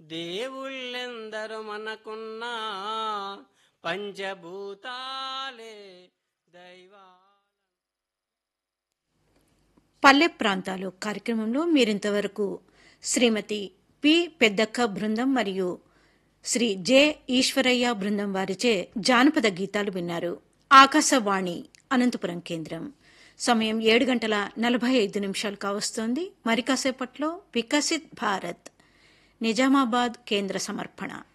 దేవుళ్ళెందరు మనకున్నా పంచభూతాలే దైవా పల్లె ప్రాంతాలు కార్యక్రమంలో మీరింతవరకు శ్రీమతి పి పెద్దక్క బృందం మరియు శ్రీ జె ఈశ్వరయ్య బృందం వారిచే జానపద గీతాలు విన్నారు ఆకాశవాణి అనంతపురం కేంద్రం సమయం ఏడు గంటల నలభై ఐదు నిమిషాలు కావస్తోంది మరి కాసేపట్లో వికసిత్ భారత్ నిజామాబాద్ కేంద్ర సమర్పణ